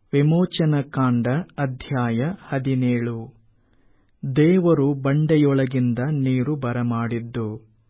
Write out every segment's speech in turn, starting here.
ವಿಮೋಚನಕಾಂಡ ಅಧ್ಯಾಯ ಹದಿನೇಳು ದೇವರು ಬಂಡೆಯೊಳಗಿಂದ ನೀರು ಬರಮಾಡಿದ್ದು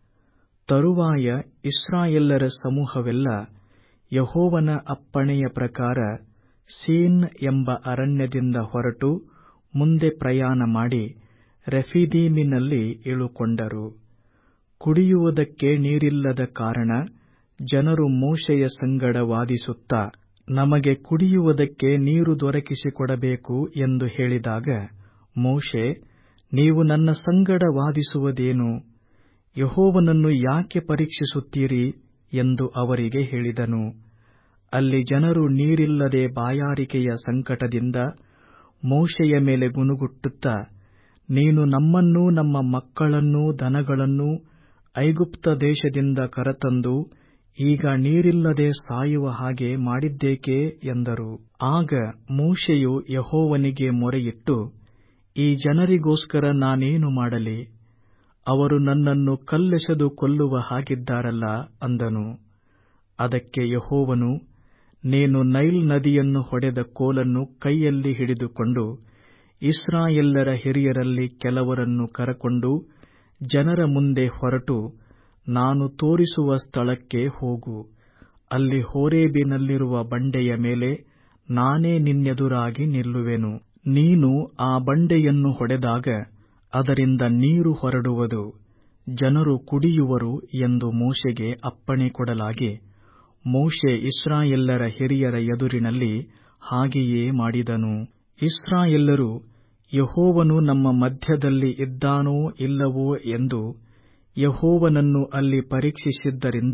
ತರುವಾಯ ಇಸ್ರಾಯೇಲರ ಸಮೂಹವೆಲ್ಲ ಯೆಹೋವನ ಅಪ್ಪಣೆಯ ಪ್ರಕಾರ ಸೀನ್ ಎಂಬ ಅರಣ್ಯದಿಂದ ಹೊರಟು ಮುಂದೆ ಪ್ರಯಾಣ ಮಾಡಿ ರೆಫೀದೀಮಿನಲ್ಲಿ ಇಳುಕೊಂಡರು ಕುಡಿಯುವುದಕ್ಕೆ ನೀರಿಲ್ಲದ ಕಾರಣ ಜನರು ಮೋಶೆಯ ಸಂಗಡ ವಾದಿಸುತ್ತಾ ನಮಗೆ ಕುಡಿಯುವುದಕ್ಕೆ ನೀರು ದೊರಕಿಸಿಕೊಡಬೇಕು ಎಂದು ಹೇಳಿದಾಗ ಮೋಶೆ ನೀವು ನನ್ನ ಸಂಗಡ ವಾದಿಸುವುದೇನು ಯೆಹೋವನನ್ನು ಯಾಕೆ ಪರೀಕ್ಷಿಸುತ್ತೀರಿ ಎಂದು ಅವರಿಗೆ ಹೇಳಿದನು ಅಲ್ಲಿ ಜನರು ನೀರಿಲ್ಲದೆ ಬಾಯಾರಿಕೆಯ ಸಂಕಟದಿಂದ ಮೋಶೆಯ ಮೇಲೆ ಗುನುಗುಟ್ಟುತ್ತಾ ನೀನು ನಮ್ಮನ್ನೂ ನಮ್ಮ ಮಕ್ಕಳನ್ನೂ ದನಗಳನ್ನೂ ಐಗುಪ್ತ ದೇಶದಿಂದ ಕರತಂದು ಈಗ ನೀರಿಲ್ಲದೆ ಸಾಯುವ ಹಾಗೆ ಮಾಡಿದ್ದೇಕೆ ಎಂದರು ಆಗ ಮೋಶೆಯು ಯೆಹೋವನಿಗೆ ಮೊರೆಯಿಟ್ಟು ಈ ಜನರಿಗೋಸ್ಕರ ನಾನೇನು ಮಾಡಲಿ ಅವರು ನನ್ನನ್ನು ಕಲ್ಲೆಸೆದು ಕೊಲ್ಲುವ ಹಾಗಿದ್ದಾರಲ್ಲ ಅಂದನು ಅದಕ್ಕೆ ಯೆಹೋವನು ನೀನು ನೈಲ್ ನದಿಯನ್ನು ಹೊಡೆದ ಕೋಲನ್ನು ಕೈಯಲ್ಲಿ ಹಿಡಿದುಕೊಂಡು ಇಸ್ರಾಯೇಲ್ಯರ ಹಿರಿಯರಲ್ಲಿ ಕೆಲವರನ್ನು ಕರಕೊಂಡು ಜನರ ಮುಂದೆ ಹೊರಟು ನಾನು ತೋರಿಸುವ ಸ್ಥಳಕ್ಕೆ ಹೋಗು ಅಲ್ಲಿ ಹೋರೇಬಿನಲ್ಲಿರುವ ಬಂಡೆಯ ಮೇಲೆ ನಾನೇ ನಿನ್ನೆದುರಾಗಿ ನಿಲ್ಲುವೆನು ನೀನು ಆ ಬಂಡೆಯನ್ನು ಹೊಡೆದಾಗ ಅದರಿಂದ ನೀರು ಹೊರಡುವುದು ಜನರು ಕುಡಿಯುವರು ಎಂದು ಮೋಶೆಗೆ ಅಪ್ಪಣೆ ಕೊಡಲಾಗಿ ಮೋಶೆ ಇಸ್ರಾಯೇಲ್ಯರ ಹಿರಿಯರ ಎದುರಿನಲ್ಲಿ ಹಾಗೆಯೇ ಮಾಡಿದನು ಇಸ್ರಾಯೇಲ್ಯರು ಯೆಹೋವನು ನಮ್ಮ ಮಧ್ಯದಲ್ಲಿ ಇದ್ದಾನೋ ಇಲ್ಲವೋ ಎಂದು ಯೆಹೋವನನ್ನು ಅಲ್ಲಿ ಪರೀಕ್ಷಿಸಿದ್ದರಿಂದ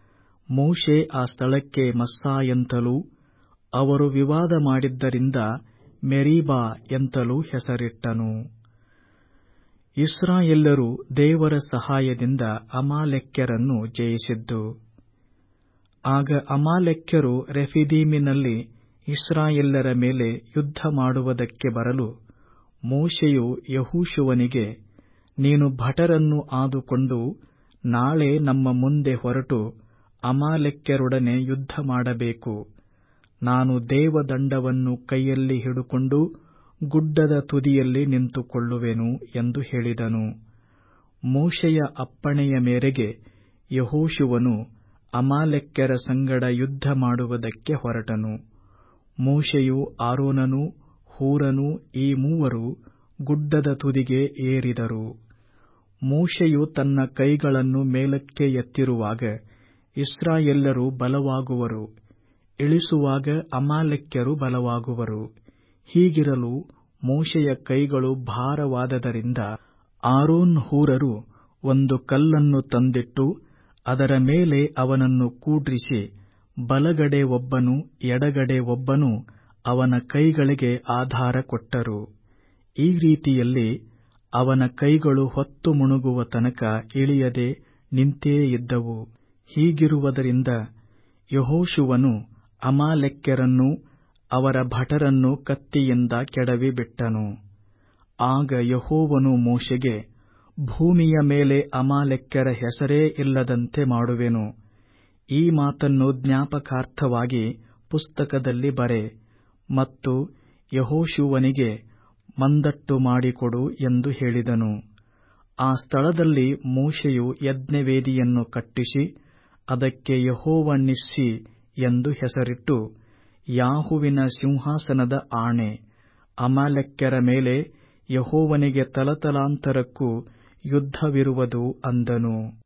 ಮೋಶೆ ಆ ಸ್ಥಳಕ್ಕೆ ಮಸ್ಸಾ ಎಂತಲೂ ಅವರು ವಿವಾದ ಮಾಡಿದ್ದರಿಂದ ಮೆರೀಬಾ ಎಂತಲೂ ಹೆಸರಿಟ್ಟನು ಇಸ್ರಾಯೇಲ್ಯರು ದೇವರ ಸಹಾಯದಿಂದ ಅಮಾಲೆಕ್ಯರನ್ನು ಜಯಿಸಿದ್ದು ಆಗ ಅಮಾಲೆಕ್ಯರು ರೆಫಿದೀಮಿನಲ್ಲಿ ಇಸ್ರಾಯೇಲ್ಯರ ಮೇಲೆ ಯುದ್ಧ ಮಾಡುವುದಕ್ಕೆ ಬರಲು ಮೋಶೆಯು ಯಹೂಶುವನಿಗೆ ನೀನು ಭಟರನ್ನು ಆದುಕೊಂಡು ನಾಳೆ ನಮ್ಮ ಮುಂದೆ ಹೊರಟು ಅಮಾಲೆಕ್ಯರೊಡನೆ ಯುದ್ಧ ಮಾಡಬೇಕು ನಾನು ದೇವದಂಡವನ್ನು ಕೈಯಲ್ಲಿ ಹಿಡುಕೊಂಡು ಗುಡ್ಡದ ತುದಿಯಲ್ಲಿ ನಿಂತುಕೊಳ್ಳುವೆನು ಎಂದು ಹೇಳಿದನು ಮೋಶೆಯ ಅಪ್ಪಣೆಯ ಮೇರೆಗೆ ಯಹೋಶುವನು ಅಮಾಲೆಕ್ಯರ ಸಂಗಡ ಯುದ್ಧ ಮಾಡುವುದಕ್ಕೆ ಹೊರಟನು ಮೋಶೆಯು ಆರೋನನೂ ಹೂರನೂ ಈ ಮೂವರು ಗುಡ್ಡದ ತುದಿಗೆ ಏರಿದರು ಮೋಶೆಯು ತನ್ನ ಕೈಗಳನ್ನು ಮೇಲಕ್ಕೆ ಎತ್ತಿರುವಾಗ ಇಸ್ರಾಯೇಲ್ಯರು ಬಲವಾಗುವರು ಇಳಿಸುವಾಗ ಅಮಾಲೆಕ್ಯರು ಬಲವಾಗುವರು ಹೀಗಿರಲು ಮೋಶೆಯ ಕೈಗಳು ಭಾರವಾದದರಿಂದ ಆರೋನ್ ಹೂರರು ಒಂದು ಕಲ್ಲನ್ನು ತಂದಿಟ್ಟು ಅದರ ಮೇಲೆ ಅವನನ್ನು ಕೂಡ್ರಿಸಿ ಬಲಗಡೆ ಒಬ್ಬನು ಎಡಗಡೆ ಒಬ್ಬನು ಅವನ ಕೈಗಳಿಗೆ ಆಧಾರ ಕೊಟ್ಟರು ಈ ರೀತಿಯಲ್ಲಿ ಅವನ ಕೈಗಳು ಹೊತ್ತು ಮುಣುಗುವ ತನಕ ಇಳಿಯದೆ ನಿಂತೇ ಇದ್ದವು ಹೀಗಿರುವುದರಿಂದ ಯಹೋಶುವನು ಅಮಾಲೆಕ್ಯರನ್ನೂ ಅವರ ಭಟರನ್ನು ಕತ್ತಿಯಿಂದ ಕೆಡವಿ ಬಿಟ್ಟನು ಆಗ ಯಹೋವನು ಮೋಶೆಗೆ ಭೂಮಿಯ ಮೇಲೆ ಅಮಾಲೆಕ್ಯರ ಹೆಸರೇ ಇಲ್ಲದಂತೆ ಮಾಡುವೆನು ಈ ಮಾತನ್ನು ಜ್ಞಾಪಕಾರ್ಥವಾಗಿ ಪುಸ್ತಕದಲ್ಲಿ ಬರೆ ಮತ್ತು ಯಹೋಶುವನಿಗೆ ಮಂದಟ್ಟು ಮಾಡಿಕೊಡು ಎಂದು ಹೇಳಿದನು ಆ ಸ್ಥಳದಲ್ಲಿ ಮೋಶೆಯು ಯಜ್ಞವೇದಿಯನ್ನು ಕಟ್ಟಿಸಿ ಅದಕ್ಕೆ ಯಹೋವ ನಿಸ್ಸಿ ಎಂದು ಹೆಸರಿಟ್ಟು ಯಾಹುವಿನ ಸಿಂಹಾಸನದ ಆಣೆ ಅಮಾಲೆಕ್ಯರ ಮೇಲೆ ಯಹೋವನಿಗೆ ತಲತಲಾಂತರಕ್ಕೂ ಯುದ್ಧವಿರುವುದು ಅಂದನು